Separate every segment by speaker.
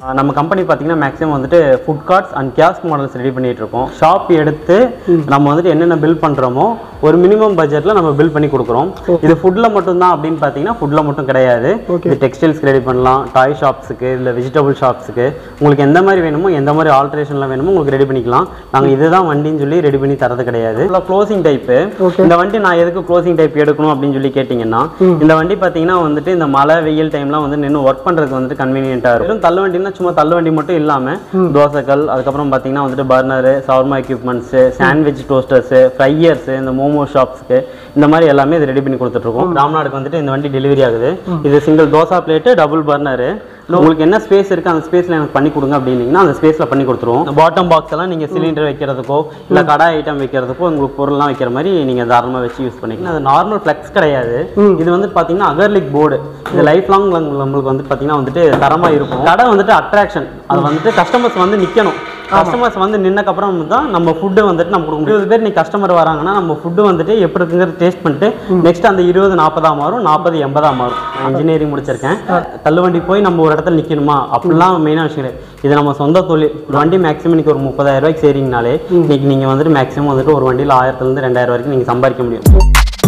Speaker 1: ஆஹ் நம்ம கம்பெனி பார்த்தீங்கன்னா மேக்ஸிமம் வந்துட்டு food carts and kiosk models ready பண்ணிட்டு இருக்கோம் ஷாப் எடுத்து நம்ம வந்துட்டு என்னென்ன பில் பண்ணுறோமோ ஒரு மினிமம் பட்ஜெட்டில் நம்ம பில் பண்ணி கொடுக்குறோம் இது ஃபுட்டில் மட்டும்தான் அப்படின்னு பார்த்தீங்கன்னா ஃபுட்டில் மட்டும் கிடையாது இது டெக்ஸ்டைல்ஸ் ரெடி பண்ணலாம் டாய் ஷாப்ஸுக்கு இல்லை வெஜிடபிள் ஷாப்ஸுக்கு உங்களுக்கு எந்த மாதிரி வேணுமோ எந்த மாதிரி ஆல்ட்ரேஷனில் வேணுமோ உங்களுக்கு ரெடி பண்ணிக்கலாம் நாங்கள் இதுதான் வண்டின்னு சொல்லி ரெடி பண்ணி தரது கிடையாது க்ளோசிங் டைப்பு இந்த வண்டி நான் எதுக்கு க்ளோசிங் டைப் எடுக்கணும் அப்படின்னு சொல்லி கேட்டிங்கன்னா இந்த வண்டி பார்த்தீங்கன்னா வந்துட்டு இந்த மழை வெயில் டைம்லாம் வந்து நின்று ஒர்க் பண்ணுறதுக்கு வந்துட்டு கன்வீனியன்ட்டாக இருக்கும் தள்ளு வண்டினா சும்மா தள்ளு வண்டி மட்டும் இல்லாமல் தோசைக்கல் அதுக்கப்புறம் பார்த்தீங்கன்னா வந்துட்டு burner shawarma equipments sandwich toasters fryers இந்த மோமோ ஷாப்ஸ்க்கு இந்த மாதிரி எல்லாமே இது ரெடி பண்ணி கொடுத்துட்ருக்கோம் ராம்நாடுக்கு வந்துட்டு இந்த வண்டி டெலிவரி ஆகுது இது single dosa plate double burner உங்களுக்கு என்ன ஸ்பேஸ் இருக்கு அந்த ஸ்பேஸ்ல எனக்கு பண்ணி கொடுங்க அப்படின்னீங்கன்னா அந்த ஸ்பேஸ்ல பண்ணி கொடுத்துருவோம் பாட்டம் பாக்ஸ் எல்லாம் நீங்க சிலிண்டர் வைக்கிறதுக்கோ இல்ல கடாய் ஐட்டம் வைக்கிறதுக்கோ உங்களுக்கு பொருள்லாம் வைக்கிற மாதிரி நீங்க தாராளமா வச்சு யூஸ் பண்ணிக்கலாம் அது நார்மல் ஃபிளெக்ஸ் கிடையாது இது வந்து பாத்தீங்கன்னா அகர்லிக் போர்டு இது லைஃப் லாங் நம்மளுக்கு வந்து பாத்தீங்கன்னா வந்துட்டு தரமா இருக்கும் கடை வந்துட்டு அட்ராக்ஷன் அது வந்துட்டு கஸ்டமர்ஸ் வந்து நிக்கணும் கஸ்டமர்ஸ் வந்து நின்னக்கப்புறம் தான் நம்ம ஃபுட்டு வந்துட்டு நம்ம கொடுக்க முடியும் இருபது பேர் நீ கஸ்டமர் வராங்கன்னா நம்ம ஃபுட்டு வந்துட்டு எப்படி இருக்குங்கிறது டேஸ்ட் பண்ணிட்டு நெக்ஸ்ட் அந்த இருபது நாற்பதா மாறும் நாற்பது எண்பதா மாறும் இன்ஜினியரிங் முடிச்சிருக்கேன் தள்ளுவண்டி போய் நம்ம ஒரு இடத்துல நிக்கணுமா அப்படிலாம் மெயினாக விஷயம் கிடையாது இது நம்ம சொந்த தொழில் ஒரு வண்டி மேக்ஸிமம் இன்னைக்கு ஒரு முப்பதாயிரம் ரூபாய்க்கு சேரிங்கனாலே இன்னைக்கு நீங்க வந்துட்டு மேக்ஸிமம் வந்துட்டு ஒரு வண்டியில் ஆயிரத்துலேருந்து ரெண்டாயிரம் வரைக்கும் நீங்க சம்பாதிக்க முடியும்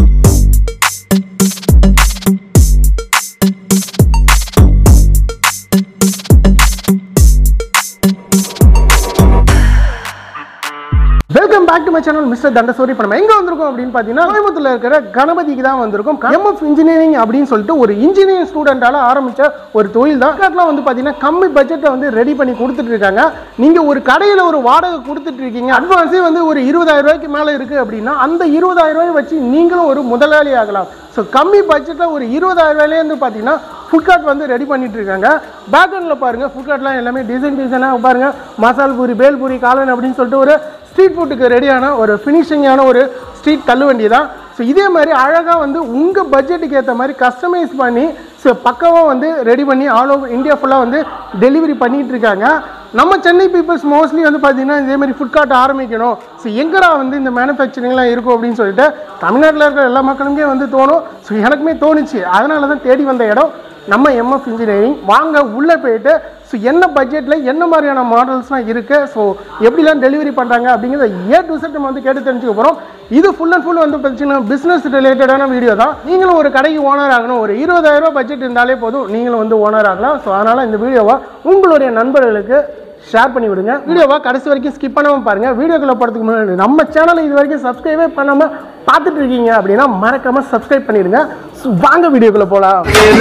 Speaker 2: welcome back to my channel mister தண்டசோரி இப்போ நம்ம எங்க வந்திருக்கோம் அப்படின்னு பார்த்தீங்கன்னா கோயம்புத்தூர்ல இருக்கிற கணபதிக்கு தான் வந்திருக்கோம் எம்எஃப் இன்ஜினியரிங் அப்படின்னு சொல்லிட்டு ஒரு இன்ஜினியரிங் ஸ்டூடெண்டால ஆரம்பிச்ச ஒரு தொழில் தான் காட்டில் வந்து பார்த்தீங்கன்னா கம்மி பட்ஜெட்டில் வந்து ரெடி பண்ணி கொடுத்துட்டு இருக்காங்க நீங்க ஒரு கடையில் ஒரு வாடகை கொடுத்துட்டு இருக்கீங்க அட்வான்ஸே வந்து ஒரு இருபதாயிரம் ரூபாய்க்கு மேலே இருக்கு அப்படின்னா அந்த இருபதாயிரம் ரூபாய் வச்சு நீங்களும் ஒரு முதலாளி ஆகலாம் ஸோ கம்மி பட்ஜெட்டில் ஒரு இருபதாயிரம் ரூபாயிலேருந்து பார்த்தீங்கன்னா ஃபுட் கார்ட் வந்து ரெடி பண்ணிட்டு இருக்காங்க பேக் எண்டில் பாருங்க ஃபுட் கார்ட்லாம் எல்லாமே டிசைன் டிசைனாக பாருங்க மசால் பூரி பேல் பூரி காளான் அப்படின்னு சொல்லிட்டு ஒரு ஸ்ட்ரீட் ஃபுட்டுக்கு ரெடியான ஒரு ஃபினிஷிங்கான ஒரு ஸ்ட்ரீட் தள்ளுவண்டி தான் ஸோ இதே மாதிரி அழகாக வந்து உங்கள் பட்ஜெட்டுக்கு ஏற்ற மாதிரி கஸ்டமைஸ் பண்ணி ஸோ பக்காவாக வந்து ரெடி பண்ணி ஆல் ஓவர் இந்தியா ஃபுல்லாக வந்து டெலிவரி பண்ணிட்டு இருக்காங்க நம்ம சென்னை பீப்புள்ஸ் மோஸ்ட்லி வந்து பார்த்தீங்கன்னா இதே மாதிரி ஃபுட் கார்ட் ஆரம்பிக்கணும் ஸோ எங்கடா வந்து இந்த மேனுஃபேக்சரிங்லாம் இருக்கும் அப்படின்னு சொல்லிட்டு தமிழ்நாட்டில் இருக்கிற எல்லா மக்களுமே வந்து தோணும் ஸோ எனக்குமே தோணுச்சு அதனால தான் தேடி வந்த இடம் நம்ம எம்எஃப் இன்ஜினியரிங் வாங்க உள்ளே போயிட்டு ஸோ என்ன பட்ஜெட்டில் என்ன மாதிரியான மாடல்ஸ்லாம் இருக்குது ஸோ எப்படிலாம் டெலிவரி பண்ணுறாங்க அப்படிங்கிறத ஏ டு செட் நம்ம வந்து கேட்டு தெரிஞ்சுக்க போகிறோம் இது ஃபுல் அண்ட் ஃபுல் வந்து பார்த்தீங்கன்னா பிஸ்னஸ் ரிலேட்டடான வீடியோ தான் நீங்களும் ஒரு கடைக்கு ஓனர் ஆகணும் ஒரு இருபதாயிரம் ரூபாய் பட்ஜெட் இருந்தாலே போதும் நீங்களும் வந்து ஓனர் ஆகலாம் ஸோ அதனால் இந்த வீடியோவை உங்களுடைய நண்பர்களுக்கு ஷேர் பண்ணி விடுங்க வீடியோவை கடைசி வரைக்கும் ஸ்கிப் பண்ணாமல் பாருங்க வீடியோக்குள்ள போகிறதுக்கு முன்னாடி நம்ம சேனலை இது வரைக்கும் சப்ஸ்கிரைபே பண்ணாமல் பார்த்துட்டு இருக்கீங்க அப்படின்னா மறக்காம சப்ஸ்கிரைப் பண்ணிடுங்க So, வாங்க வீடியோக்குள்ள போகலாம்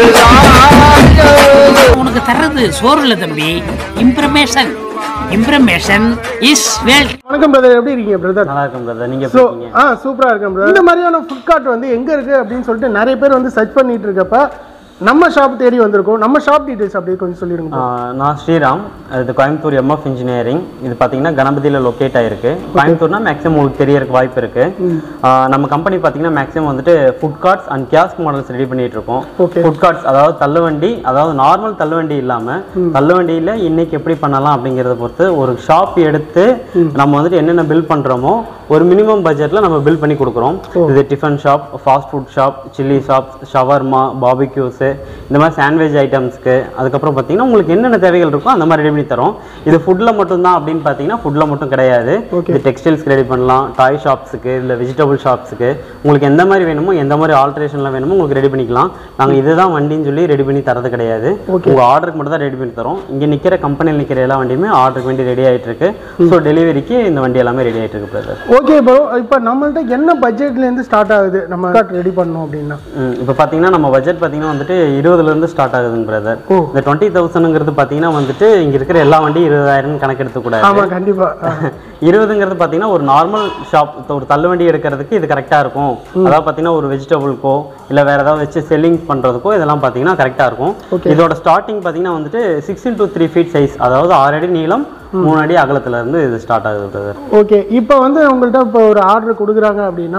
Speaker 3: உனக்கு தர்றது சோறு இல்ல தம்பி இம்ப்ரமேஷன் இம்ப்ரமேஷன் இஸ் வெல்த்
Speaker 2: வணக்கம் பிரதர் எப்படி இருக்கீங்க பிரதர்
Speaker 1: நல்லா இருக்கும் brother. நீங்க
Speaker 2: ஸோ
Speaker 1: எப்படி இருக்கீங்க
Speaker 2: ஆ சூப்பராக இருக்கேன் brother. இந்த மாதிரியான ஃபுட் கார்ட் வந்து எங்கே இருக்குது அப்படின்னு சொல்லிட்டு நிறைய பேர் வந்து சர்ச் பண்ணிட்டு இருக்கப்ப நம்ம ஷாப் தேடி வந்திருக்கோம் நம்ம ஷாப் டீடைல்ஸ் அப்படியே கொஞ்சம் சொல்லிடுங்க bro.
Speaker 1: ஆஹ் நான் ஸ்ரீராம் இது கோயம்புத்தூர் எம்எஃப் இன்ஜினியரிங் இது பார்த்தீங்கன்னா கணபதியில் லொக்கேட் ஆயிருக்கு கோயம்புத்தூர்னா மேக்ஸிமம் உங்களுக்கு தெரியறதுக்கு வாய்ப்பு இருக்கு ஆஹ் நம்ம கம்பெனி பார்த்தீங்கன்னா மேக்ஸிமம் வந்துட்டு food carts and kiosk models ready பண்ணிட்டு இருக்கோம்
Speaker 2: Okay.
Speaker 1: ஃபுட் கார்ட்ஸ் அதாவது தள்ளுவண்டி அதாவது நார்மல் தள்ளுவண்டி இல்லாம தள்ளுவண்டியில இன்னைக்கு எப்படி பண்ணலாம் அப்படிங்கிறத பொறுத்து ஒரு ஷாப் எடுத்து நம்ம வந்துட்டு என்னென்ன பில் பண்றோமோ ஒரு மினிமம் பட்ஜெட்ல நம்ம பில் பண்ணி கொடுக்குறோம் இது tiffin shop fast food shop chilli shop shawarma barbecues இந்த மாதிரி சாண்ட்விச் ஐட்டம்ஸ்க்கு அதுக்கப்புறம் பார்த்தீங்கன்னா உங்களுக்கு என்னென்ன தேவைகள் இருக்கோ அந்த மாதிரி ரெடி பண்ணி தரோம் இது ஃபுட்ல மட்டும்தான் அப்படின்னு பார்த்தீங்கன்னா ஃபுட்ல மட்டும் கிடையாது இது டெக்ஸ்டைல்ஸ் ரெடி பண்ணலாம் டாய் ஷாப்ஸுக்கு இல்லை வெஜிடபிள் ஷாப்ஸுக்கு உங்களுக்கு எந்த மாதிரி வேணுமோ எந்த மாதிரி ஆல்ட்ரேஷன்ல வேணுமோ உங்களுக்கு ரெடி பண்ணிக்கலாம் நாங்கள் இதுதான் வண்டின்னு சொல்லி ரெடி பண்ணி தரது கிடையாது உங்க ஆர்டருக்கு மட்டும் தான் ரெடி பண்ணி தரோம் இங்க நிக்கிற கம்பெனியில் நிக்கிற எல்லா வண்டியுமே ஆர்டருக்கு வேண்டி ரெடி ஆயிட்டு இருக்கு ஸோ டெலிவரிக்கு இந்த வண்டி எல்லாமே ரெடி ஆயிட்டு இருக்கு பிரதர்
Speaker 2: ஓகே ப்ரோ இப்போ நம்மள்ட்ட என்ன பட்ஜெட்லேருந்து ஸ்டார்ட் ஆகுது நம்ம கார்ட் ரெடி பண்ணோம் அப்படின்னா
Speaker 1: இப்போ பார்த்தீங்கன்னா நம்ம பட்ஜெட் பார்த்தீங்கன்னா வந்துட்டு இருபதுலேருந்து ஸ்டார்ட் ஆகுதுங்க பிரதர்
Speaker 2: ஓ.
Speaker 1: இந்த டுவெண்ட்டி தௌசண்ட்ங்கிறது பார்த்தீங்கன்னா வந்துட்டு இங்கே இருக்கிற எல்லா வண்டியும் இருபதாயிரம் கணக்கு எடுத்துக்கூடாது
Speaker 2: ஆமாம் கண்டிப்பாக
Speaker 1: இருபதுங்கிறது பார்த்தீங்கன்னா ஒரு நார்மல் ஷாப் ஒரு தள்ளுவண்டி எடுக்கிறதுக்கு இது கரெக்டாக இருக்கும் அதாவது பார்த்தீங்கன்னா ஒரு வெஜிடபிள்க்கோ இல்லை வேற ஏதாவது வச்சு செல்லிங் பண்ணுறதுக்கோ இதெல்லாம் பார்த்தீங்கன்னா கரெக்டாக இருக்கும் இதோட ஸ்டார்டிங் பார்த்தீங்கன்னா வந்துட்டு six into three feet size அதாவது ஆறு அடி நீளம் மூணு அடி அகலத்துல இருந்து இது ஸ்டார்ட் ஆகுது பிரதர்
Speaker 2: ஓகே இப்போ வந்து உங்கள்கிட்ட இப்போ ஒரு ஆர்டர் கொடுக்குறாங்க அப்படின்னா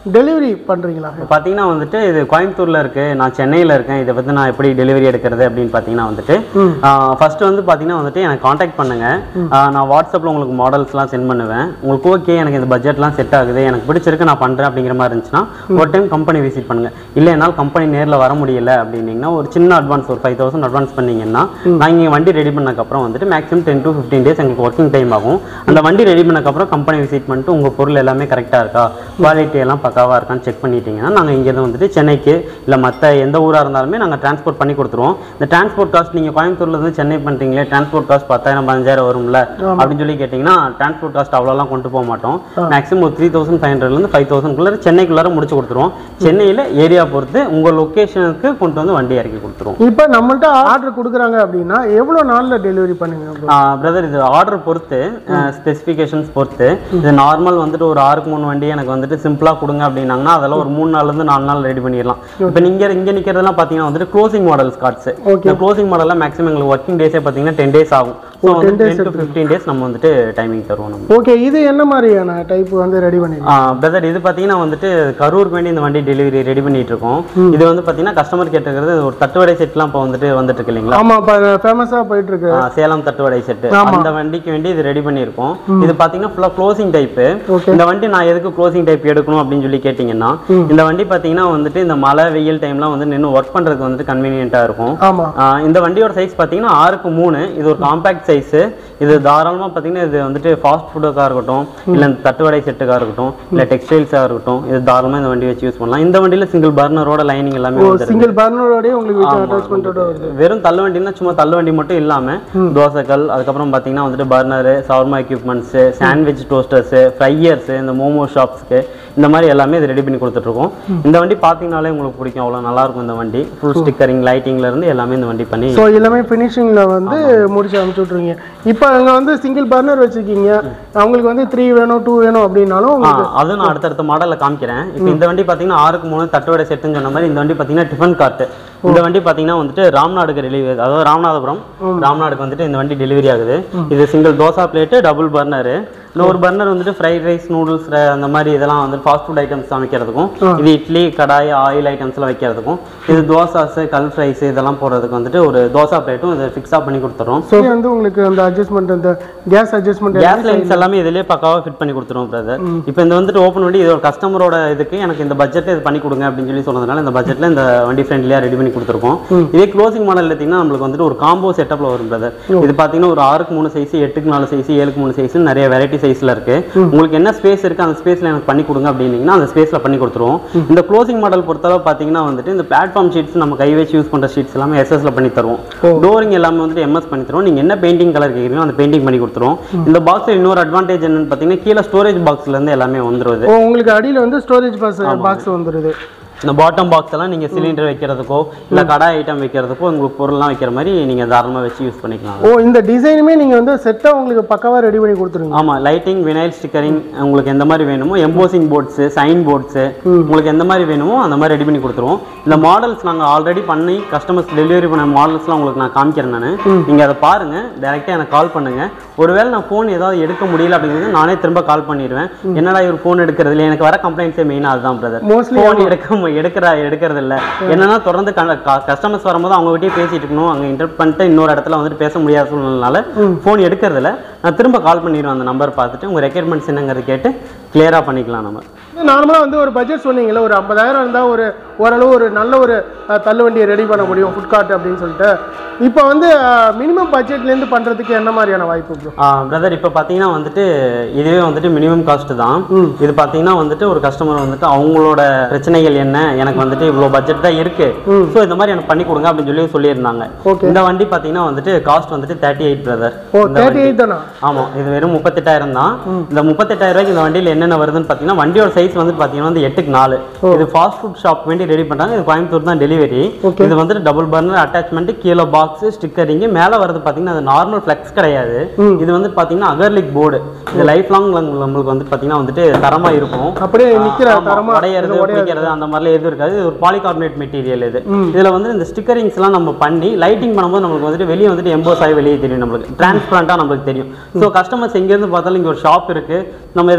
Speaker 2: டெலிவரி பண்றீங்களா
Speaker 1: இப்போ பார்த்தீங்கன்னா வந்துட்டு இது கோயம்புத்தூர்ல இருக்கு நான் சென்னையில் இருக்கேன் இதை பற்றி நான் எப்படி டெலிவரி எடுக்கிறது அப்படின்னு பார்த்தீங்கன்னா வந்துட்டு ஃபர்ஸ்ட் வந்து பார்த்தீங்கன்னா வந்துட்டு எனக்கு காண்டாக்ட் பண்ணுங்க ஆஹ் நான் வாட்ஸ்அப்பில் உங்களுக்கு மாடல்ஸ்லாம் சென்ட் பண்ணுவேன் உங்களுக்கு ஓகே எனக்கு இந்த பட்ஜெட்லாம் செட் ஆகுது எனக்கு பிடிச்சிருக்கு நான் பண்ணுறேன் அப்படிங்கிற மாதிரி இருந்துச்சுன்னா ஒரு டைம் கம்பெனி விசிட் பண்ணுங்க இல்லை என்னால் கம்பெனி நேரில் வர முடியல அப்படின்னீங்கன்னா ஒரு சின்ன அட்வான்ஸ் ஒரு ஃபைவ் தௌசண்ட் அட்வான்ஸ் பண்ணீங்கன்னா நான் இங்கே வண்டி ரெடி பண்ணக்கப்புறம் வந்துட்டு maximum ten to fifteen days எங்களுக்கு ஒர்க்கிங் டைம் ஆகும் அந்த வண்டி ரெடி பண்ணக்கப்புறம் கம்பெனி விசிட் பண்ணிட்டு உங்கள் பொருள் எல்லாமே கரெக்டாக இருக்கா குவாலிட்டி எல்லாம் பக்காவாக இருக்கான்னு செக் பண்ணிட்டீங்கன்னா நாங்கள் இங்கேருந்து வந்துட்டு சென்னைக்கு இல்லை மற்ற எந்த ஊராக இருந்தாலுமே நாங்கள் டிரான்ஸ்போர்ட் பண்ணி கொடுத்துருவோம் இந்த டிரான்ஸ்போர்ட் காஸ்ட் நீங்கள் கோயம்புத்தூர்ல இருந்து சென்னை பண்ணுறீங்களே டிரான்ஸ்போர்ட் காஸ்ட் பத்தாயிரம் பதினஞ்சாயிரம் வரும்ல அப்படின்னு சொல்லி கேட்டிங்கன்னா டிரான்ஸ்போர்ட் காஸ்ட் அவ்வளோலாம் கொண்டு போக மாட்டோம் மேக்ஸிமம் ஒரு த்ரீ தௌசண்ட் ஃபைவ் ஹண்ட்ரட்லேருந்து ஃபைவ் தௌசண்ட்குள்ளே சென்னைக்குள்ளார முடிச்சு கொடுத்துருவோம் சென்னையில் ஏரியா பொறுத்து உங்கள் லொக்கேஷனுக்கு கொண்டு வந்து வண்டி இறக்கி கொடுத்துருவோம்
Speaker 2: இப்போ நம்மள்ட்ட ஆர்டர் கொடுக்குறாங்க அப்படின்னா எவ்வளோ நாளில் டெலிவரி பண்ணுங்க bro?
Speaker 1: பிரதர் இது ஆர்டர் பொறுத்து ஸ்பெசிஃபிகேஷன்ஸ் பொறுத்து இது நார்மல் வந்துட்டு ஒரு ஆறுக்கு மூணு வண்டி எனக்கு வந்துட்டு சிம்பிளாக கொடுங்க அப்படின்னாங்கன்னா அதெல்லாம் ஒரு மூணு நாள்லேருந்து நாலு நாள் ரெடி பண்ணிடலாம் இப்போ நீங்கள் இங்கே நிற்கிறதெல்லாம் பார்த்தீங்கன்னா வந்துட்டு க்ளோசிங் மாடல்ஸ் கார்ட்ஸ் இந்த க்ளோசிங் மாடலில் மேக்ஸிமம் எங்களுக்கு ஒர்க்கிங் டேஸே பார்த்தீங்கன்னா டென் டேஸ் ஆகும் ஸோ வந்து டென் டு ஃபிஃப்டீன் டேஸ் நம்ம வந்துட்டு டைமிங் தருவோம் நம்ம
Speaker 2: ஓகே இது என்ன மாதிரியான டைப் வந்து ரெடி பண்ணிருக்கீங்க
Speaker 1: பிரதர் இது பார்த்தீங்கன்னா வந்துட்டு கரூருக்கு வேண்டி இந்த வண்டி டெலிவரி ரெடி பண்ணிட்டு இருக்கோம் இது வந்து பார்த்தீங்கன்னா கஸ்டமர் கேட்டுக்கிறது ஒரு தட்டுவடை செட்லாம் இப்போ வந்துட்டு வந்துட்டு இருக்கு இல்லைங்களா
Speaker 2: ஆமா இப்போ ஃபேமஸாக போயிட்டு இருக்கு
Speaker 1: ஆ, சேலம் தட்டுவடை செட்டு அந்த வண்டிக்கு வேண்டி இது ரெடி பண்ணியிருக்கோம் இது பாத்தீங்கன்னா ஃபுல்லா க்ளோசிங் டைப் இந்த வண்டி நான் எதுக்கு க்ளோசிங் டைப் எடுக்கணும் அப்படின்னு சொல்லி கேட்டிங்கன்னா இந்த வண்டி பாத்தீங்கன்னா வந்துட்டு இந்த மழை வெயில் டைம்லாம் வந்து நின்று ஒர்க் பண்றதுக்கு வந்துட்டு கன்வீனியன்ட்டா இருக்கும்
Speaker 2: ஆமா
Speaker 1: ஆ, இந்த வண்டியோட சைஸ் பார்த்தீங்கன்னா ஆறுக்கு மூணு இது ஒரு காம்பேக்ட் சைஸு இது தாராளமாக பார்த்தீங்கன்னா இது வந்துட்டு ஃபாஸ்ட் ஃபுட்டுக்காக இருக்கட்டும் இல்லை இந்த தட்டுவடை செட்டுக்காக இருக்கட்டும் இல்லை டெக்ஸ்டைல்ஸாக இருக்கட்டும் இது தாராளமாக இந்த வண்டி வச்சு யூஸ் பண்ணலாம் இந்த வண்டியில் சிங்கிள் பர்னரோட லைனிங் எல்லாமே வந்துருக்கு
Speaker 2: சிங்கிள் பர்னரோடய உங்களுக்கு வித் அட்டாச்மெண்ட்டோட வருது
Speaker 1: வெறும் தள்ளு வண்டினா சும்மா தள்ளு வண்டி மட்டும் இல்லாம தோசைக்கல் அதுக்கப்புறம் பாத்தீங்கன்னா வந்துட்டு burner shawarma equipments sandwich toasters fryers இந்த மோமோ ஷாப்ஸ்க்கு இந்த மாதிரி எல்லாமே இது ரெடி பண்ணி கொடுத்துட்டு இருக்கோம் இந்த வண்டி பாத்தீங்கனாலே உங்களுக்கு பிடிக்கும் அவ்வளவு நல்லா இருக்கும் இந்த வண்டி ஃபுல் ஸ்டிக்கரிங் லைட்டிங்ல இருந்து எல்லாமே இந்த வண்டி பண்ணி
Speaker 2: ஸோ எல்லாமே ஃபினிஷிங்கில் வந்து முடிச்சு அனுப்பிச்சு விட்ருங்க இப்போ அங்கே வந்து சிங்கிள் பர்னர் வச்சுருக்கீங்க அவங்களுக்கு வந்து த்ரீ வேணும் டூ வேணும் அப்படின்னாலும்
Speaker 1: ஆ, அதுவும் நான் அடுத்தடுத்த மாடலில் காமிக்கிறேன் இப்போ இந்த வண்டி பார்த்தீங்கன்னா ஆறுக்கு மூணு தட்டுவடை செட்டுன்னு சொன்ன மாதிரி இந்த வண்டி பார்த்தீங்கன்னா டிஃபன் கார்ட்டு இந்த வண்டி பார்த்தீங்கன்னா வந்துட்டு ராம்நாடுக்கு டெலிவரி அதாவது ராமநாதபுரம் ராம்நாடுக்கு வந்துட்டு இந்த வண்டி டெலிவரி ஆகுது இது single dosa plate double burner இன்னொரு பர்னர் வந்துட்டு ஃப்ரைட் ரைஸ் நூடுல்ஸ் அந்த மாதிரி இதெல்லாம் வந்து ஃபாஸ்ட் ஃபுட் ஐட்டம்ஸ் சமைக்கிறதுக்கும் இது இட்லி கடாய் ஆயில் ஐட்டம்ஸ்லாம் வைக்கிறதுக்கும் இது தோசாஸ் கல் ஃப்ரைஸ் இதெல்லாம் போடுறதுக்கு வந்துட்டு ஒரு தோசா பிளேட்டும் இதை ஃபிக்ஸாக பண்ணி கொடுத்துறோம்
Speaker 2: ஸோ வந்து உங்களுக்கு அந்த அட்ஜஸ்ட்மெண்ட் அந்த கேஸ் அட்ஜஸ்ட்மெண்ட்
Speaker 1: கேஸ் லைன்ஸ் எல்லாமே இதுலயே பக்காவா ஃபிட் பண்ணி கொடுத்துருவோம் பிரதர் இப்போ இந்த வந்துட்டு ஓப்பன் வண்டி இது ஒரு கஸ்டமரோட இதுக்கு எனக்கு இந்த பட்ஜெட் இது பண்ணி கொடுங்க அப்படின்னு சொல்லி சொன்னதுனால இந்த பட்ஜெட்ல இந்த வண்டி ஃப்ரெண்ட்லியா ரெடி பண்ணி கொடுத்துருக்கோம் இதே க்ளோசிங் மாடல் எடுத்தீங்கன்னா நம்மளுக்கு வந்துட்டு ஒரு காம்போ செட்டப்ல வரும் பிரதர் இது பாத்தீங்கன்னா ஒரு ஆறுக்கு மூணு சைஸ் எட்டுக்கு நாலு சைஸ் ஏழுக்கு மூணு சைஸ் நிறைய வெரைட்டி சைஸ்ல இருக்கு உங்களுக்கு என்ன ஸ்பேஸ் இருக்கு அந்த ஸ்பேஸ்ல எனக்கு பண்ணி கொடுங்க அப்படின்னீங்கன்னா அந்த ஸ்பேஸ்ல பண்ணி கொடுத்துருவோம் இந்த க்ளோசிங் மாடல் பொறுத்தளவு பாத்தீங்கன்னா வந்துட்டு இந்த பிளாட்ஃபார்ம் ஷீட்ஸ் நம்ம கை வச்சு யூஸ் பண்ற ஷீட்ஸ் எல்லாமே எஸ்எஸ்ல பண்ணி தருவோம் டோரிங் எல்லாமே வந்துட்டு எம்எஸ் பண்ணி தருவோம் நீங்க என்ன பெயிண்டிங் கலர் கேக்குறீங்களோ அந்த பெயிண்டிங் பண்ணி கொடுத்துருவோம் இந்த பாக்ஸ்ல இன்னொரு அட்வான்டேஜ் என்னன்னு பாத்தீங்கன்னா கீழே ஸ்டோரேஜ் பாக்ஸ்ல இருந்து எல்லாமே வந்துருது
Speaker 2: ஓ உங்களுக்கு அடியில் வந்து ஸ்டோரேஜ் பாக்ஸ் பாக்ஸ் வந்துடுது
Speaker 1: இந்த பாட்டம் பாக்ஸ் எல்லாம் நீங்க சிலிண்டர் வைக்கிறதுக்கோ இல்ல கடாய் ஐட்டம் வைக்கிறதுக்கோ உங்களுக்கு பொருள்லாம் வைக்கிற மாதிரி நீங்க தாராளமா வச்சு யூஸ் பண்ணிக்கலாம்
Speaker 2: ஓ இந்த டிசைனுமே நீங்கள் வந்து செட்டாக உங்களுக்கு பக்காவாக ரெடி பண்ணி கொடுத்துருங்க
Speaker 1: ஆமா லைட்டிங் வினைல் ஸ்டிக்கரிங் உங்களுக்கு எந்த மாதிரி வேணுமோ எம்போசிங் போர்ட்ஸ் சைன் போர்ட்ஸ் உங்களுக்கு எந்த மாதிரி வேணுமோ அந்த மாதிரி ரெடி பண்ணி கொடுத்துருவோம் இந்த மாடல்ஸ் நாங்க ஆல்ரெடி பண்ணி கஸ்டமர்ஸ் டெலிவரி பண்ண மாடல்ஸ்லாம் உங்களுக்கு நான் காமிக்கிறேன் நான் நீங்க அதை பாருங்க டைரக்டா எனக்கு கால் பண்ணுங்க ஒருவேளை நான் ஃபோன் ஏதாவது எடுக்க முடியல அப்படிங்கிறது நானே திரும்ப கால் பண்ணிடுவேன் என்னடா இவர் ஃபோன் எடுக்கிறது இல்லை எனக்கு வர கம்ப்ளைண்ட்ஸே மெயினாக அதுதான் பிரதர்
Speaker 2: Mostly
Speaker 1: ஃபோன் எடுக்க மு- எடுக்கிற எடுக்கிறது இல்ல என்னன்னா தொடர்ந்து கஸ்டமர்ஸ் வரும்போது அவங்க கிட்டயே பேசிட்டு இருக்கணும் அங்க இன்டர் பண்ணிட்டு இன்னொரு இடத்துல வந்துட்டு பேச முடியாத சூழ்நிலைனால ஃபோன் எடுக்கிறது இல்ல நான் திரும்ப கால் பண்ணிடுவேன் அந்த நம்பர் பார்த்துட்டு உங்க ரெக்யர்மெண்ட்ஸ் என்னங்கிறது கேட்டு கிளியரா பண்ணிக்கலாம் நம்ம
Speaker 2: நார்மலாக வந்து ஒரு பட்ஜெட் சொன்னீங்கல்ல ஒரு ஐம்பதாயிரம் இருந்தால் ஒரு ஓரளவு ஒரு நல்ல ஒரு அஹ், தள்ளுவண்டியை ரெடி பண்ண முடியும் ஃபுட் கார்ட் அப்படின்னு சொல்லிட்டு இப்போ வந்து மினிமம் பட்ஜெட்லேருந்து பண்ணுறதுக்கு என்ன மாதிரியான வாய்ப்பு ப்ரோ
Speaker 1: பிரதர் இப்போ பார்த்தீங்கன்னா வந்துட்டு இதுவே வந்துட்டு மினிமம் காஸ்ட் தான் இது பார்த்தீங்கன்னா வந்துட்டு ஒரு கஸ்டமர் வந்துட்டு அவங்களோட பிரச்சனைகள் என்ன எனக்கு வந்துட்டு இவ்வளோ பட்ஜெட் தான் இருக்கு ஸோ இந்த மாதிரி எனக்கு பண்ணி கொடுங்க அப்படின்னு சொல்லி சொல்லியிருந்தாங்க
Speaker 2: Okay.
Speaker 1: இந்த வண்டி பார்த்தீங்கன்னா வந்துட்டு காஸ்ட் வந்துட்டு தேர்ட்டி எயிட் பிரதர்
Speaker 2: ஓ தேர்ட்டி எயிட் தானா
Speaker 1: ஆமா இது வெறும் முப்பத்தெட்டாயிரம் தான் இந்த முப்பத்தெட்டாயிரம் ரூபாய்க்கு இந்த வண்டியில் என்னென்ன வருதுன்னு பார்த்தீங்கன்னா வண்டியோட சைஸ் வந்து பார்த்தீங்கன்னா வந்து எட்டுக்கு நாலு இது ஃபாஸ்ட் ஃபுட் ஷாப் வேண்டி ரெடி பண்றாங்க இது கோயம்புத்தூர் தான் டெலிவரி
Speaker 2: Okay.
Speaker 1: இது வந்துட்டு டபுள் பர்னர் அட்டாச்மெண்ட் கீழே பாக்ஸ் ஸ்டிக்கரிங் மேலே வரது பார்த்தீங்கன்னா அது நார்மல் ஃப்ளெக்ஸ் கிடையாது இது வந்து பார்த்தீங்கன்னா அகர்லிக் போர்டு இது லைஃப் லாங் நம்மளுக்கு வந்து பார்த்தீங்கன்னா வந்துட்டு தரமா இருக்கும்
Speaker 2: அப்படியே நிற்கிற
Speaker 1: ஆமா,
Speaker 2: தரமாக
Speaker 1: உடையறது பிடிக்கிறது அந்த மாதிரிலாம் எதுவும் இருக்காது இது ஒரு பாலிகார்பனேட் மெட்டீரியல் இது இதுல வந்து இந்த ஸ்டிக்கரிங்ஸ் எல்லாம் நம்ம பண்ணி லைட்டிங் பண்ணும்போது நம்மளுக்கு வந்துட்டு வெளியே வந்துட்டு எம்போஸ் ஆகி வெளியே தெரியும் நம்மளுக்கு டிரான்ஸ்பரண்டா நம்மளுக்கு தெரியும் ஸோ கஸ்டமர்ஸ் எங்கேருந்து பார்த்தாலும் இங்க ஒரு ஷாப் இருக்கு நம்ம ஏதாவது ட்ரை பண்ணி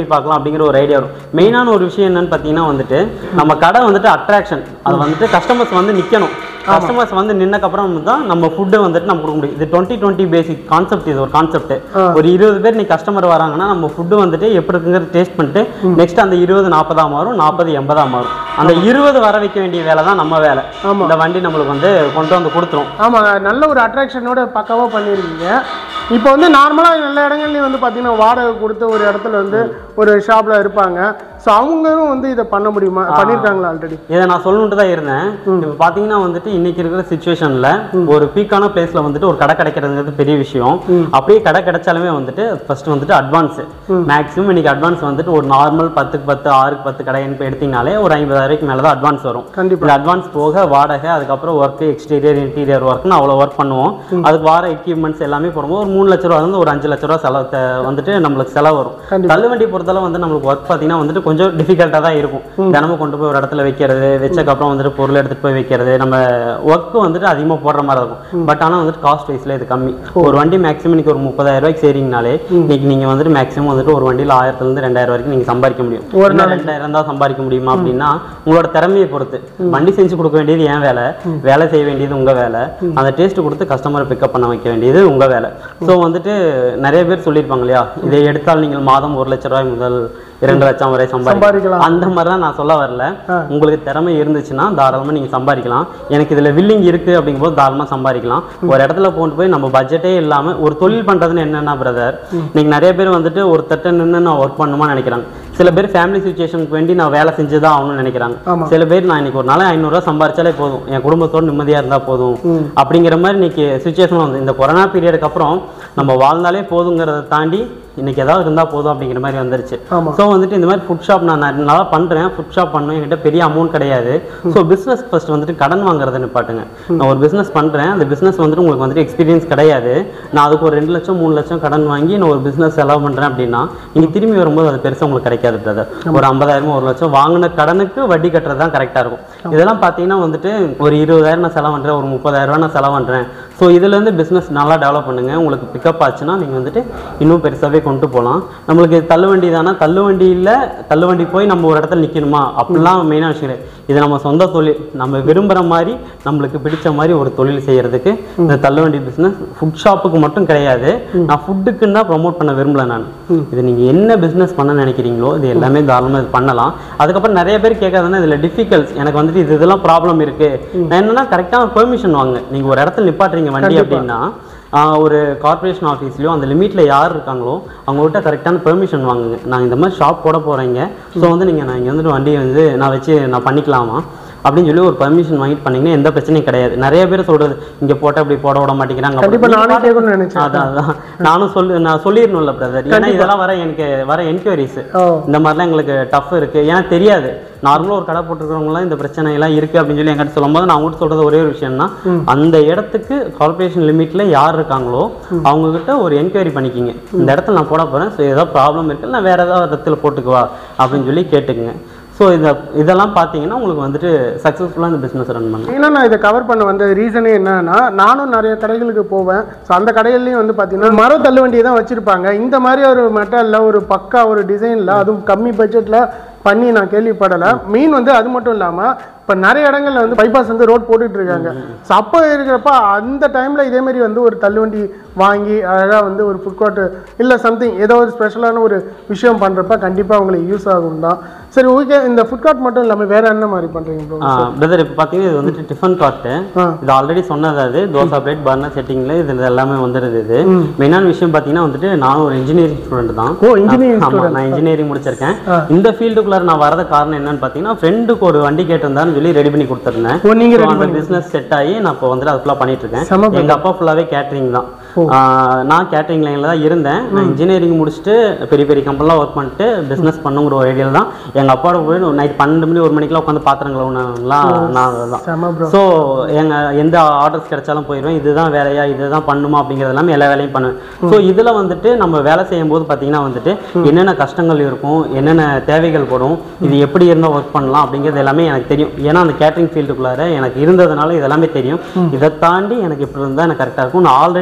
Speaker 1: பண்ணி பார்க்கலாம் அப்படிங்கிற ஒரு ஐடியா வரும் மெயினான ஒரு விஷயம் என்னன்னு பார்த்தீங்கன்னா வந்துட்டு நம்ம கடை வந்துட்டு அட்ராக்ஷன் அது வந்துட்டு கஸ்டமர்ஸ் வந்து நிற்கணும் கஸ்டமர்ஸ் வந்து நின்னக்கப்புறம் தான் நம்ம ஃபுட்டு வந்துட்டு நம்ம கொடுக்க முடியும் இது டுவெண்ட்டி டுவெண்ட்டி பேசிக் கான்செப்ட் இது ஒரு கான்செப்ட் ஒரு இருபது பேர் நீ கஸ்டமர் வராங்கன்னா நம்ம ஃபுட்டு வந்துட்டு எப்படி இருக்குங்கிறது டேஸ்ட் பண்ணிட்டு நெக்ஸ்ட் அந்த இருபது நாற்பதா மாறும் நாற்பது எண்பதா மாறும் அந்த இருபது வர வைக்க வேண்டிய வேலை தான் நம்ம வேலை இந்த வண்டி நம்மளுக்கு வந்து கொண்டு வந்து கொடுத்துரும்
Speaker 2: ஆமாங்க நல்ல ஒரு அட்ராக்ஷனோட பக்காவாக பண்ணியிருக்கீங்க இப்போ வந்து நார்மலாக நல்ல இடங்கள்லையும் வந்து பார்த்தீங்கன்னா வாடகை கொடுத்து ஒரு இடத்துல வந்து ஒரு ஷாப்பில் இருப்பாங்க ஸோ அவங்களும் வந்து இதை பண்ண முடியுமா பண்ணியிருக்காங்களா ஆல்ரெடி
Speaker 1: இதை நான் சொல்லணுன்ட்டு தான் இருந்தேன் இப்போ பார்த்தீங்கன்னா வந்துட்டு இன்னைக்கு இருக்கிற சுச்சுவேஷனில் ஒரு பீக்கான பிளேஸ்ல வந்துட்டு ஒரு கடை கிடைக்கிறதுங்கிறது பெரிய விஷயம் அப்படியே கடை கிடைச்சாலுமே வந்துட்டு ஃபர்ஸ்ட் வந்துட்டு அட்வான்ஸ் மேக்ஸிமம் இன்னைக்கு அட்வான்ஸ் வந்துட்டு ஒரு நார்மல் பத்துக்கு பத்து ஆறுக்கு பத்து கடை இப்போ எடுத்தீங்கனாலே ஒரு ஐம்பதாயிரூபாய்க்கு மேலே தான் அட்வான்ஸ் வரும்
Speaker 2: கண்டிப்பா.
Speaker 1: இந்த அட்வான்ஸ் போக வாடகை அதுக்கப்புறம் ஒர்க் எக்ஸ்டீரியர் இன்டீரியர் ஒர்க்னு அவ்வளோ ஒர்க் பண்ணுவோம் அதுக்கு வார எக்யூப்மெண்ட்ஸ் எல்லாமே போடும்போது ஒரு மூணு லட்ச ரூபா வந்து ஒரு அஞ்சு லட்ச ரூபா செலவு த- வந்துட்டு நம்மளுக்கு செலவு வரும்
Speaker 2: கண்டிப்பா.
Speaker 1: தள்ளுவண்டி பொறுத்தளவு வந்து நம்மளுக்கு ஒர்க் பார்த்தீங்கன்னா வந்துட்டு கொஞ்சம் டிஃபிகல்ட்டாக தான் இருக்கும் தினமும் கொண்டு போய் ஒரு இடத்துல வைக்கிறது வச்சக்கப்புறம் வந்துட்டு பொருள் எடுத்துட்டு போய் வைக்கிறது நம்ம ஒர்க்கு வந்துட்டு அதிகமாக போடுற மாதிரி இருக்கும் பட் ஆனால் வந்துட்டு காஸ்ட் வைஸில் இது கம்மி ஒரு வண்டி மேக்ஸிமம் இன்னைக்கு ஒரு முப்பதாயிரம் ரூபாய்க்கு சேரிங்கனாலே இன்னைக்கு நீங்கள் வந்துட்டு மேக்ஸிமம் வந்துட்டு ஒரு வண்டியில் ஆயிரத்துலேருந்து ரெண்டாயிரம் வரைக்கும் நீங்கள் சம்பாதிக்க முடியும்
Speaker 2: ஒரு
Speaker 1: இன்னும் ரெண்டாயிரம் தான் சம்பாதிக்க முடியுமா அப்படின்னா உங்களோட திறமையை பொறுத்து வண்டி செஞ்சு கொடுக்க வேண்டியது என் வேலை வேலை செய்ய வேண்டியது உங்க வேலை அந்த டேஸ்ட் கொடுத்து கஸ்டமரை பிக்கப் பண்ண வைக்க வேண்டியது உங்க வேலை ஸோ வந்துட்டு நிறைய பேர் சொல்லியிருப்பாங்க இல்லையா இதை எடுத்தால் நீங்கள் மாதம் ஒரு லட்ச ரூபாய் முதல் இரண்டு லட்சம் வரை சம்பாதிக்கலாம்
Speaker 2: சம்பாதிக்கலாம்.
Speaker 1: அந்த மாதிரிலாம் நான் சொல்ல வரல உங்களுக்கு திறமை இருந்துச்சுன்னா தாராளமா நீங்க சம்பாதிக்கலாம் எனக்கு இதுல வில்லிங் இருக்கு அப்படிங்கும்போது தாராளமா சம்பாதிக்கலாம் ஒரு இடத்துல கொண்டு போய் நம்ம பட்ஜெட்டே இல்லாம ஒரு தொழில் பண்றதுன்னு என்னன்னா பிரதர் இன்னைக்கு நிறைய பேர் வந்துட்டு ஒரு தட்டை நின்று நான் ஒர்க் பண்ணுமா நினைக்கிறாங்க சில பேர் ஃபேமிலி சுச்சுவேஷனுக்கு வேண்டி நான் வேலை செஞ்சுதான் ஆகணும்னு நினைக்கிறாங்க
Speaker 2: ஆமா.
Speaker 1: சில பேர் நான் இன்னைக்கு ஒரு நாள் ஐநூறுரூவா சம்பாரிச்சாலே போதும் என் குடும்பத்தோட நிம்மதியா இருந்தா போதும் அப்படிங்கிற மாதிரி இன்னைக்கு சுச்சுவேஷன் வந்து இந்த கொரோனா பீரியடுக்கு அப்புறம் நம்ம வாழ்ந்தாலே போதுங்கிறத தாண்டி இன்னைக்கு ஏதாவது இருந்தா போதும் அப்படிங்கிற மாதிரி வந்துருச்சு
Speaker 2: ஆமா.
Speaker 1: ஸோ வந்துட்டு இந்த மாதிரி ஃபுட் ஷாப் நான் ந- நல்லா பண்ணுறேன் ஃபுட் ஷாப் பண்ணேன் என்கிட்ட பெரிய அமௌண்ட் கிடையாது ஸோ பிஸ்னஸ் ஃபர்ஸ்ட் வந்துட்டு கடன் வாங்குறதை நிப்பாட்டுங்க நான் ஒரு பிஸ்னஸ் பண்ணுறேன் அந்த பிஸ்னஸ் வந்துட்டு உங்களுக்கு வந்துட்டு எக்ஸ்பீரியன்ஸ் கிடையாது நான் அதுக்கு ஒரு ரெண்டு லட்சம் மூணு லட்சம் கடன் வாங்கி நான் ஒரு பிஸ்னஸ் செலவு பண்ணுறேன் அப்படின்னா நீங்கள் திரும்பி வரும்போது அது பெருசாக உங்களுக்கு கிடைக்காது பிரதர் ஒரு ஐம்பதாயிரமோ ஒரு லட்சம் வாங்கின கடனுக்கு வட்டி கட்டுறது தான் கரெக்டாக இருக்கும் இதெல்லாம் பார்த்தீங்கன்னா வந்துட்டு ஒரு இருபதாயிரம் நான் செலவு பண்ணுறேன் ஒரு முப்பதாயிரம் ரூபாய் நான் செலவு பண்ணுறேன் ஸோ இதுலேருந்து பிஸ்னஸ் நல்லா டெவலப் பண்ணுங்க உங்களுக்கு பிக்கப் ஆச்சுன்னா நீங்கள் வந்துட்டு இன்னும் பெருசாகவே கொண்டு போகலாம் நம்மளுக்கு தள்ளுவண்டி தானே தள்ளுவண்டியில் தள்ளுவண்டி போய் நம்ம ஒரு இடத்துல நிற்கணுமா அப்படிலாம் மெயினான விஷயம் கிடையாது இது நம்ம சொந்த தொழில் நம்ம விரும்புகிற மாதிரி நம்மளுக்கு பிடிச்ச மாதிரி ஒரு தொழில் செய்யறதுக்கு இந்த தள்ளுவண்டி பிஸ்னஸ் ஃபுட் ஷாப்புக்கு மட்டும் கிடையாது நான் ஃபுட்டுக்குன்னு தான் ப்ரொமோட் பண்ண விரும்பல நான் இது நீங்கள் என்ன பிஸ்னஸ் பண்ண நினைக்கிறீங்களோ இது எல்லாமே தாராளமாக இது பண்ணலாம் அதுக்கப்புறம் நிறைய பேர் கேட்காதுன்னா இதில் டிஃபிகல்ட்ஸ் எனக்கு வந்துட்டு இது இதெல்லாம் ப்ராப்ளம் இருக்கு நான் என்னன்னா கரெக்டான பெர்மிஷன் வாங்க நீங்கள் ஒரு இடத்துல நிப்பாட்டுறீங்க வண்டி அப்படின்னா ஆஹ் ஒரு கார்ப்பரேஷன் ஆஃபீஸ்லையோ அந்த லிமிட்டில் யார் இருக்காங்களோ அவங்கள்ட்ட கரெக்டான பெர்மிஷன் வாங்குங்க நான் இந்த மாதிரி ஷாப் போட போகிறீங்க ஸோ வந்து நீங்கள் நான் இங்கே வந்துட்டு வண்டியை வந்து நான் வச்சு நான் பண்ணிக்கலாமா அப்படின்னு சொல்லி ஒரு பர்மிஷன் வாங்கிட்டு பண்ணீங்கன்னா எந்த பிரச்சனையும் கிடையாது நிறைய பேர் சொல்றது இங்க போட்டா அப்படி போட விட மாட்டேங்கிறாங்க
Speaker 2: கண்டிப்பா
Speaker 1: அப்படி.
Speaker 2: நானே கேட்கணும்னு நினைச்சேன்
Speaker 1: அதான் அதான் நானும் சொல்லு நான் சொல்லிடணும்ல பிரதர் ஏன்னா இதெல்லாம் வர எனக்கு வர என்கொயரிஸ்
Speaker 2: ஓ
Speaker 1: இந்த மாதிரிலாம் எங்களுக்கு டஃப் இருக்கு ஏன்னா தெரியாது நார்மலாக ஒரு கடை போட்டுருக்கிறவங்களாம் இந்த பிரச்சனை எல்லாம் இருக்கு அப்படின்னு சொல்லி என்கிட்ட சொல்லும்போது நான் உங்கள்கிட்ட சொல்றது ஒரே ஒரு விஷயம்னா அந்த இடத்துக்கு கார்ப்பரேஷன் லிமிட்ல யார் இருக்காங்களோ அவங்க கிட்ட ஒரு என்கொயரி பண்ணிக்கிங்க இந்த இடத்துல நான் போட போறேன் ஸோ ஏதாவது ப்ராப்ளம் இருக்கு நான் வேற ஏதாவது இடத்துல போட்டுக்குவா அப்படின்னு சொல்லி கேட்டுக்குங்க ஸோ இதை இதெல்லாம் பார்த்தீங்கன்னா உங்களுக்கு வந்துட்டு சக்ஸஸ்ஃபுல்லாக இந்த பிஸ்னஸ் ரன் பண்ணலாம்
Speaker 2: மெயினாக நான் இதை கவர் பண்ண வந்த ரீசனே என்னன்னா நானும் நிறைய கடைகளுக்கு போவேன் ஸோ அந்த கடைகள்லையும் வந்து பார்த்தீங்கன்னா மர தள்ளுவண்டியை தான் வச்சுருப்பாங்க இந்த மாதிரி ஒரு மெட்டலில் ஒரு பக்கா ஒரு டிசைனில் அதுவும் கம்மி பட்ஜெட்டில் பண்ணி நான் கேள்விப்படலை மெயின் வந்து அது மட்டும் இல்லாமல் இப்போ நிறைய இடங்கள்ல வந்து பைபாஸ் வந்து ரோட் போட்டுட்டு இருக்காங்க ஸோ அப்போ இருக்கிறப்ப அந்த டைமில் இதே மாதிரி வந்து ஒரு தள்ளுவண்டி வாங்கி அழகாக வந்து ஒரு ஃபுட் கோர்ட்டு இல்லை சம்திங் ஏதோ ஒரு ஸ்பெஷலான ஒரு விஷயம் பண்ணுறப்ப கண்டிப்பாக உங்களுக்கு யூஸ் ஆகும் தான் சரி ஓகே இந்த ஃபுட் கோர்ட் மட்டும் இல்லாமல் வேற என்ன மாதிரி பண்ணுறீங்க ப்ரோ
Speaker 1: பிரதர் இப்போ பார்த்தீங்கன்னா இது வந்துட்டு டிஃபன் கார்ட்டு
Speaker 2: ஆ.
Speaker 1: இது ஆல்ரெடி சொன்னது அது தோசா பிளேட் பர்னர் செட்டிங்கில் இது எல்லாமே வந்துடுது இது மெயினான விஷயம் பார்த்தீங்கன்னா வந்துட்டு நானும் ஒரு இன்ஜினியரிங் ஸ்டூடெண்ட் தான்
Speaker 2: ஓ, engineering
Speaker 1: ஆமா, நான் இன்ஜினியரிங் முடிச்சிருக்கேன்
Speaker 2: ஆ. இந்த
Speaker 1: இந்த ஃபீல்டுக்குள்ளார நான் வரது காரணம் என்னன்னு பார்த்தீங்கன்னா ஃப்ரெண்டுக்கு ஒரு வண்டி கேட்டிருந்தான்னு சொல்லி ரெடி பண்ணி கொடுத்துருந்தேன்
Speaker 2: ஓ நீங்கள்
Speaker 1: So, அந்த பிசினஸ் செட் ஆகி நான் இப்போ வந்துட்டு அது ஃபுல்லாக பண்ணிட்டு இருக்கேன்
Speaker 2: செம
Speaker 1: எங்க அப்பா ஃபுல்லாவே கேட்டரிங் தான் ஆஹ் நான் கேட்டரிங் லைன்ல தான் இருந்தேன் நான் இன்ஜினியரிங் முடிச்சுட்டு பெரிய பெரிய கம்பெனிலாம் ஒர்க் பண்ணிட்டு பிசினஸ் பண்ணுங்கிற ஒரு ஐடியாவில் தான் எங்க அப்பாவோட போய் நைட் பன்னெண்டு மணி ஒரு மணிக்கெல்லாம் உட்காந்து பாத்திரம் கழுவுனலாம் நான் தான்
Speaker 2: செம ப்ரோ
Speaker 1: ஸோ எங்க எந்த ஆர்டர்ஸ் கிடைச்சாலும் போயிடுவேன் இதுதான் வேலையா இதுதான் பண்ணுமா அப்படிங்கிறது எல்லாமே எல்லா வேலையும் பண்ணுவேன் ஸோ இதுல வந்துட்டு நம்ம வேலை செய்யும் போது பார்த்தீங்கன்னா வந்துட்டு என்னென்ன கஷ்டங்கள் இருக்கும் என்னென்ன தேவைகள் படும் இது எப்படி இருந்தால் ஒர்க் பண்ணலாம் அப்படிங்கிறது எல்லாமே எனக்கு தெரியும் ஏன்னா அந்த கேட்டரிங் ஃபீல்டுக்குள்ளார எனக்கு இருந்ததுனால இது எல்லாமே தெரியும் இதை தாண்டி எனக்கு இப்படி இருந்தால் எனக்கு கரெக்டாக இருக்கும் நான் ஆல்ரெடி நான் வண்டி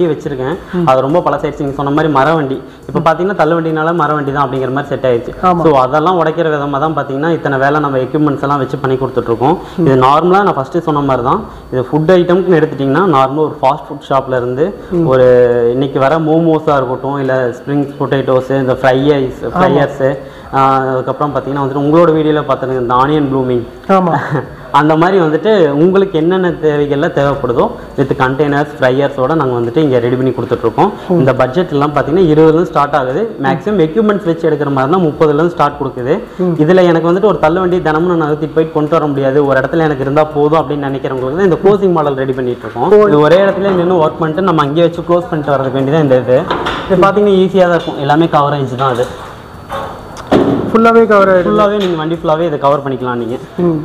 Speaker 1: வண்டி வச்சிருக்கேன் அது ரொம்ப பழசாயிடுச்சு நீங்கள் சொன்ன மாதிரி மர வண்டி இப்போ பார்த்தீங்கன்னா தள்ளு வண்டினால மர வண்டி தான் அப்படிங்கிற மாதிரி செட் ஆயிடுச்சு
Speaker 2: ஆமா.
Speaker 1: ஸோ அதெல்லாம் உடைக்கிற விதமாக தான் பார்த்தீங்கன்னா இத்தனை வேலை நம்ம எக்யூப்மெண்ட்ஸ் எல்லாம் வச்சு பண்ணி கொடுத்துட்ருக்கோம் இது நார்மலாக நான் ஃபஸ்ட்டு சொன்ன மாதிரி தான் இது ஃபுட் ஐட்டம்னு எடுத்துட்டிங்கன்னா நார்மலாக ஒரு ஃபாஸ்ட் ஃபுட் ஷாப்ல இருந்து ஒரு இன்னைக்கு வர மோமோஸாக இருக்கட்டும் இல்லை ஸ்ப்ரிங் பொட்டேட்டோஸு இந்த ஃப்ரை ஐஸ் ஃப்ரையர்ஸு அதுக்கப்புறம் பார்த்தீங்கன்னா வந்துட்டு உங்களோட வீடியோவில் பார்த்துருங்க இந்த ஆனியன் ப்ளூமிங்
Speaker 2: ஆமா
Speaker 1: அந்த மாதிரி வந்துட்டு உங்களுக்கு என்னென்ன தேவைகள்லாம் தேவைப்படுதோ வித் கண்டெய்னர்ஸ் ஃப்ரையர்ஸோட நாங்கள் வந்துட்டு இங்கே ரெடி பண்ணி கொடுத்துட்ருக்கோம் இந்த பட்ஜெட் எல்லாம் பார்த்தீங்கன்னா இருபதுலேருந்து ஸ்டார்ட் ஆகுது மேக்ஸிமம் எக்யூப்மெண்ட்ஸ் வச்சு எடுக்கிற மாதிரி தான் முப்பதுலேருந்து ஸ்டார்ட் கொடுக்குது இதில் எனக்கு வந்துட்டு ஒரு தள்ளு வண்டி தினமும் நான் நகர்த்திட்டு போயிட்டு கொண்டு வர முடியாது ஒரு இடத்துல எனக்கு இருந்தால் போதும் அப்படின்னு நினைக்கிறவங்களுக்கு தான் இந்த க்ளோசிங் மாடல் ரெடி பண்ணிட்டு இருக்கோம் இது ஒரே இடத்துல நின்று ஒர்க் பண்ணிட்டு நம்ம அங்கேயே வச்சு க்ளோஸ் பண்ணிட்டு வரதுக்கு வேண்டியதான் இந்த இது இது பார்த்தீங்கன்னா ஈஸியாக தான் இருக்கும் எல்லாமே கவரேஜ் தான் அது
Speaker 2: ஃபுல்லாவே கவர் ஆயிடும்
Speaker 1: ஃபுல்லாகவே நீங்கள் வண்டி ஃபுல்லாகவே இதை கவர் பண்ணிக்கலாம் நீங்கள்
Speaker 2: ம்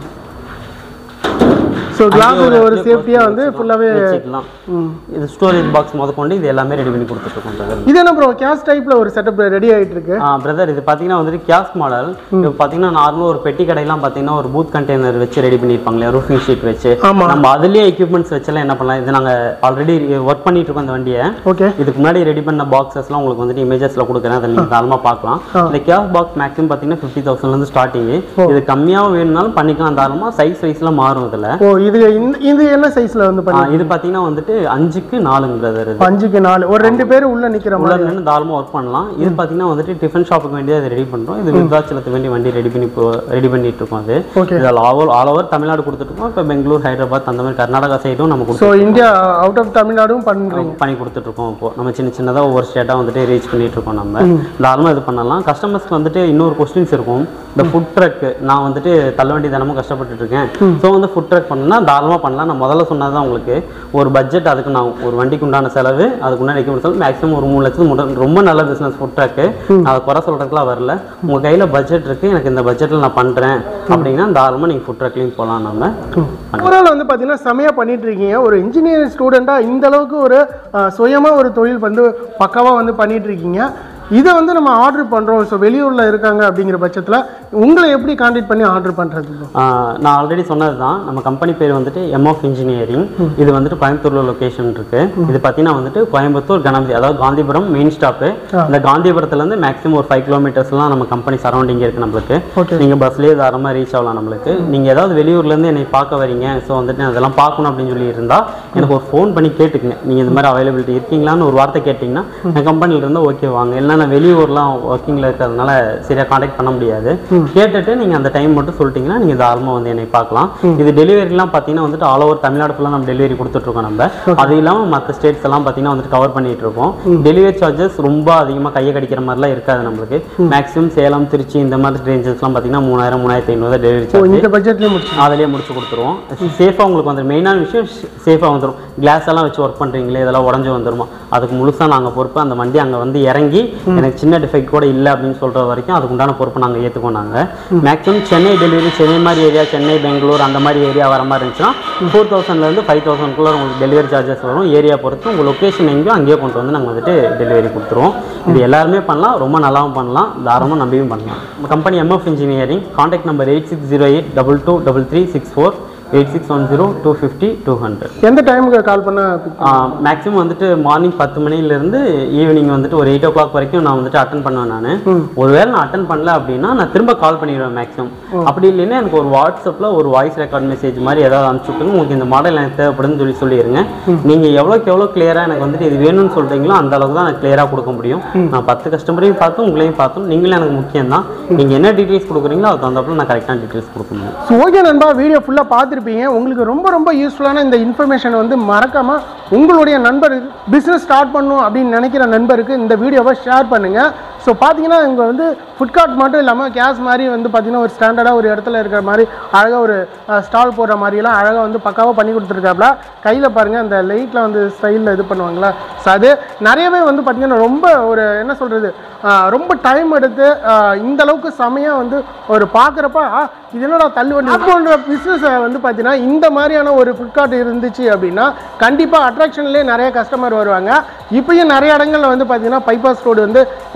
Speaker 2: ஸோ கிளாஸ் இது ஒரு சேஃப்டியா வந்து ஃபுல்லாவே
Speaker 1: வச்சுக்கலாம்
Speaker 2: ம்
Speaker 1: இது ஸ்டோரேஜ் பாக்ஸ் முதற்கொண்டு இது எல்லாமே ரெடி பண்ணி கொடுத்துட்ருக்கோம் பிரதர்
Speaker 2: இது என்ன ப்ரோ கேஸ் டைப்ல ஒரு செட்டப் ரெடி ஆயிட்டு இருக்கு
Speaker 1: பிரதர் இது பார்த்தீங்கன்னா வந்துட்டு கியாஸ் மாடல் இப்போ பார்த்தீங்கன்னா நார்மலாக ஒரு பெட்டி கடையெல்லாம் பார்த்தீங்கன்னா ஒரு பூத் கண்டெய்னர் வச்சு ரெடி பண்ணியிருப்பாங்க இல்லையா ரூஃபிங் ஷீட் வச்சு
Speaker 2: ஆமா.
Speaker 1: நம்ம அதுலேயே எக்யூப்மெண்ட்ஸ் வச்செல்லாம் என்ன பண்ணலாம் இது நாங்கள் ஆல்ரெடி ஒர்க் பண்ணிட்டு இருக்கோம் அந்த வண்டியை
Speaker 2: ஓகே
Speaker 1: இதுக்கு முன்னாடி ரெடி பண்ண பாக்ஸஸ்லாம் உங்களுக்கு வந்துட்டு இமேஜஸ்ல கொடுக்குறேன் அதை நீங்கள் தாராளமாக பார்க்கலாம் இந்த கேஸ் பாக்ஸ் மேக்ஸிமம் பார்த்தீங்கன்னா ஃபிஃப்டி தௌசண்ட்லேருந்து ஸ்டார்டிங் இது கம்மியாகவும் வேணும்னாலும் பண்ணிக்கலாம் தாராளமாக சைஸ் வைஸ்லாம் மாறும் இதில்
Speaker 2: ஓ இது இந்த இது என்ன சைஸ்ல வந்து பண்ணி
Speaker 1: இது பார்த்தீங்கன்னா வந்துட்டு அஞ்சுக்கு நாலுங்க பிரதர் இது
Speaker 2: அஞ்சுக்கு நாலு ஒரு ரெண்டு பேர் உள்ள நிக்கிற
Speaker 1: உள்ள
Speaker 2: மாதிரி
Speaker 1: நின்று தாராளமாக ஒர்க் பண்ணலாம் இது பார்த்தீங்கன்னா வந்துட்டு டிஃபன் ஷாப்புக்கு வேண்டிய அதை ரெடி பண்ணுறோம் இது விருத்தாச்சலத்துக்கு வேண்டிய வண்டி ரெடி பண்ணி ரெடி பண்ணிட்டு இருக்கோம் அது
Speaker 2: Okay.
Speaker 1: இது ஆல் ஆல் ஓவர் தமிழ்நாடு கொடுத்துட்ருக்கோம் இப்போ பெங்களூர் ஹைதராபாத் அந்த மாதிரி கர்நாடகா சைடும் நம்ம
Speaker 2: ஸோ
Speaker 1: கொடுத்து
Speaker 2: இந்தியா அவுட் ஆஃப் தமிழ்நாடும் பண்றீங்க
Speaker 1: பண்ணி கொடுத்துட்ருக்கோம் இப்போ நம்ம சின்ன சின்னதாக ஒவ்வொரு ஸ்டேட்டாக வந்துட்டு ரீச் பண்ணிட்டு இருக்கோம் நம்ம தாராளமாக இது பண்ணலாம் கஸ்டமர்ஸ்க்கு வந்துட்டு இன்னொரு கொஸ்டின்ஸ் இருக்கும் இந்த ஃபுட் ட்ரக் நான் வந்துட்டு தள்ளுவண்டி தினமும் கஷ்டப்பட்டுட்டு இருக்கேன் ஸோ வந்து ஃபுட் ட்ரக் பண்ணா தாராளமாக பண்ணலாம் நான் முதல்ல சொன்னது தான் உங்களுக்கு ஒரு பட்ஜெட் அதுக்கு நான் ஒரு வண்டிக்கு உண்டான செலவு அதுக்கு உண்டான எக்யூப்மெண்ட் செலவு மேக்ஸிமம் ஒரு மூணு லட்சம் முட- ரொம்ப நல்ல பிஸ்னஸ் ஃபுட் ட்ரக்கு நான் அதை குறை சொல்கிறதுக்குலாம் வரல உங்கள் கையில் பட்ஜெட் இருக்குது எனக்கு இந்த பட்ஜெட்டில் நான் பண்ணுறேன் அப்படின்னா தாராளமாக நீங்கள் ஃபுட் ட்ரக்லையும் போகலாம் நம்ம
Speaker 2: ஓவரால் வந்து பார்த்தீங்கன்னா செமையாக பண்ணிட்டு இருக்கீங்க ஒரு இன்ஜினியரிங் ஸ்டூடெண்ட்டாக இந்த அளவுக்கு ஒரு அஹ், சுயமா ஒரு தொழில் வந்து பக்காவாக வந்து பண்ணிட்டு இருக்கீங்க இதை வந்து நம்ம ஆர்டர் பண்ணுறோம் ஸோ வெளியூரில் இருக்காங்க அப்படிங்கிற பட்சத்தில் உங்களை எப்படி கான்டாக்ட் பண்ணி ஆர்டர் பண்ணுறது
Speaker 1: ஆஹ் நான் ஆல்ரெடி சொன்னது தான் நம்ம கம்பெனி பேர் வந்துட்டு எம்ஆஃப் இன்ஜினியரிங் இது வந்துட்டு கோயம்புத்தூர்ல லொகேஷன் இருக்கு இது பார்த்தீங்கன்னா வந்துட்டு கோயம்புத்தூர் கணபதி அதாவது காந்திபுரம் மெயின் ஸ்டாப்பு இந்த காந்திபுரத்துல இருந்து மேக்ஸிமம் ஒரு ஃபைவ் கிலோமீட்டர்ஸ்லாம் நம்ம கம்பெனி சரௌண்டிங் இருக்கு நம்மளுக்கு
Speaker 2: Okay.
Speaker 1: நீங்க பஸ்லயே தாராளமாக ரீச் ஆகலாம் நம்மளுக்கு நீங்க ஏதாவது வெளியூர்ல இருந்து என்னை பார்க்க வரீங்க ஸோ வந்துட்டு நான் அதெல்லாம் பார்க்கணும் அப்படின்னு சொல்லி இருந்தா எனக்கு ஒரு ஃபோன் பண்ணி கேட்டுக்குங்க நீங்க இந்த மாதிரி அவைலபிலிட்டி இருக்கீங்களான்னு ஒரு வார்த்தை கேட்டிங்கன்னா என் கம்பெனில இருந்து ஓகே வாங்க இல்லைன்னா நான் வெளியூர்லாம் ஒர்க்கிங்ல இருக்கிறதுனால சரியா காண்டாக்ட் பண்ண முடியாது கேட்டுட்டு நீங்க அந்த டைம் மட்டும் சொல்லிட்டீங்கன்னா நீங்க தாராளமாக வந்து என்னை பார்க்கலாம் இது டெலிவரிலாம் பார்த்தீங்கன்னா வந்துட்டு ஆல் ஓவர் தமிழ்நாடு ஃபுல்லாக நம்ம டெலிவரி கொடுத்துட்டு இருக்கோம் நம்ம அது இல்லாமல் மற்ற ஸ்டேட்ஸ் எல்லாம் பார்த்தீங்கன்னா வந்துட்டு கவர் பண்ணிட்டு இருக்கோம் டெலிவரி சார்ஜஸ் ரொம்ப அதிகமாக கையை கடிக்கிற மாதிரிலாம் இருக்காது நம்மளுக்கு மேக்ஸிமம் சேலம் திருச்சி இந்த மாதிரி ரேஞ்சஸ்லாம் பார்த்தீங்கன்னா மூணாயிரம் மூணாயிரத்தி ஐநூறு டெலிவரி
Speaker 2: ஸோ
Speaker 1: சார்ஜ்
Speaker 2: இந்த பட்ஜெட்லேயே முடிச்சு
Speaker 1: அதிலே முடிச்சு கொடுத்துருவோம் சேஃபாக உங்களுக்கு வந்துடும் மெயினான விஷயம் சேஃபாக வந்துடும் கிளாஸ் எல்லாம் வச்சு ஒர்க் பண்ணுறீங்களே இதெல்லாம் உடஞ்சி வந்துருமா அதுக்கு முழுசாக நாங்கள் பொறுப்பு அந்த வண்டி அங்கே வந்து இறங்கி எனக்கு சின்ன டிஃபெக்ட் கூட இல்லை அப்படின்னு சொல்கிற வரைக்கும் அதுக்கு உண்டான பொறுப்பு நாங்கள் ஏற்றுக்கோம் நாங்கள் மேக்ஸிமம் சென்னை டெலிவரி சென்னை மாதிரி ஏரியா சென்னை பெங்களூர் அந்த மாதிரி ஏரியா வர மாதிரி இருந்துச்சுன்னா ஃபோர் தௌசண்ட்லேருந்து ஃபைவ் தௌசண்ட்குள்ளே உங்களுக்கு டெலிவரி சார்ஜஸ் வரும் ஏரியா பொறுத்து உங்கள் லொக்கேஷன் எங்கேயோ அங்கேயே கொண்டு வந்து நாங்கள் வந்துட்டு டெலிவரி கொடுத்துருவோம் இது எல்லாருமே பண்ணலாம் ரொம்ப நல்லாவும் பண்ணலாம் தாராளமாக நம்பியும் பண்ணலாம் நம்ம company MF engineering contact number eight six zero eight double two double three six four eight six one zero two fifty two hundred
Speaker 2: எந்த டைமுக்கு கால் பண்ண
Speaker 1: மேக்ஸிமம் வந்துட்டு மார்னிங் பத்து மணிலேருந்து ஈவினிங் வந்துட்டு ஒரு எயிட் ஓ கிளாக் வரைக்கும் நான் வந்துட்டு அட்டன் பண்ணுவேன் நான் ஒருவேளை நான் அட்டன் பண்ணல அப்படின்னா நான் திரும்ப கால் பண்ணிடுவேன் மேக்ஸிமம் அப்படி இல்லைன்னா எனக்கு ஒரு வாட்ஸ்அப்பில் ஒரு வாய்ஸ் ரெக்கார்ட் மெசேஜ் மாதிரி ஏதாவது அனுப்பிச்சு விட்டுங்க உங்களுக்கு இந்த மாடல் எனக்கு தேவைப்படுதுன்னு சொல்லி சொல்லிடுங்க நீங்கள் எவ்வளோக்கு எவ்வளோ கிளியராக எனக்கு வந்துட்டு இது வேணும்னு சொல்கிறீங்களோ அந்த அளவுக்கு தான் எனக்கு கிளியராக கொடுக்க முடியும் நான் பத்து கஸ்டமரையும் பார்த்து உங்களையும் பார்த்தும் நீங்களும் எனக்கு முக்கியம் தான் நீங்கள் என்ன டீட்டெயில்ஸ் கொடுக்குறீங்களோ அது தகுந்தாப்புல நான் கரெக்டான டீட்டெயில்ஸ் கொடுக்க முடியும்
Speaker 2: ஸோ ஓகே நண்பா வீடியோ ஃபுல்லாக பார்த்துருப்பீங்க உங்களுக்கு ரொம்ப ரொம்ப யூஸ்ஃபுல்லான இந்த இன்ஃபர்மேஷன் வந்து மறக்காமல் உங்களுடைய நண்பர் பிஸ்னஸ் ஸ்டார்ட் பண்ணணும் அப்படின்னு நினைக்கிற நண்பருக்கு இந்த வீடியோவை ஷேர் பண்ணுங்கள் ஸோ பார்த்தீங்கன்னா இங்கே வந்து ஃபுட்கார்ட் மட்டும் இல்லாமல் கேஸ் மாதிரி வந்து பார்த்தீங்கன்னா ஒரு ஸ்டாண்டர்டாக ஒரு இடத்துல இருக்கிற மாதிரி அழகாக ஒரு ஸ்டால் போடுற மாதிரிலாம் அழகாக வந்து பக்காவாக பண்ணி கொடுத்துருக்காப்புல கையில் பாருங்கள் அந்த லைட்டில் வந்து ஸ்டைலில் இது பண்ணுவாங்களா ஸோ அது நிறையவே வந்து பார்த்தீங்கன்னா ரொம்ப ஒரு என்ன சொல்கிறது ரொம்ப டைம் எடுத்து ஆஹ் இந்த அளவுக்கு செமையாக வந்து ஒரு பார்க்குறப்ப இது என்னடா தள்ளுவண்டி போன்ற பிஸ்னஸை வந்து பார்த்தீங்கன்னா இந்த மாதிரியான ஒரு ஃபுட்கார்ட் இருந்துச்சு அப்படின்னா கண்டிப்பாக அட்ராக்ஷன்லேயே நிறைய கஸ்டமர் வருவாங்க இப்பயும் நிறைய இடங்கள்ல வந்து பார்த்தீங்கன்னா பைபாஸ் ரோடு வந்து போட்டுட்டு இருக்காங்க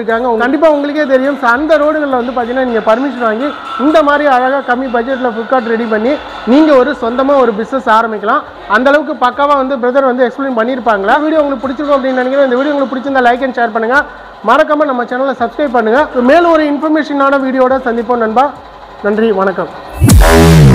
Speaker 2: இருக்காங்க கண்டிப்பாக உங்களுக்கே தெரியும் ஸோ அந்த ரோடுகளில் வந்து பார்த்தீங்கன்னா நீங்கள் பர்மிஷன் வாங்கி இந்த மாதிரி அழகாக கம்மி பட்ஜெட்டில் ஃபுட் கார்ட் ரெடி பண்ணி நீங்கள் ஒரு சொந்தமாக ஒரு பிஸ்னஸ் ஆரம்பிக்கலாம் அந்த அளவுக்கு பக்காவாக வந்து பிரதர் வந்து எக்ஸ்பிளைன் பண்ணியிருப்பாங்களா வீடியோ உங்களுக்கு பிடிச்சிருக்கும் அப்படின்னு நினைக்கிறேன் இந்த வீடியோ உங்களுக்கு பிடிச்சிருந்தா லைக் அண்ட் ஷேர் பண்ணுங்கள் மறக்காமல் நம்ம சேனலை சப்ஸ்கிரைப் பண்ணுங்கள் மேலும் ஒரு இன்ஃபர்மேஷனான வீடியோட சந்திப்போம் நண்பா நன்றி வணக்கம்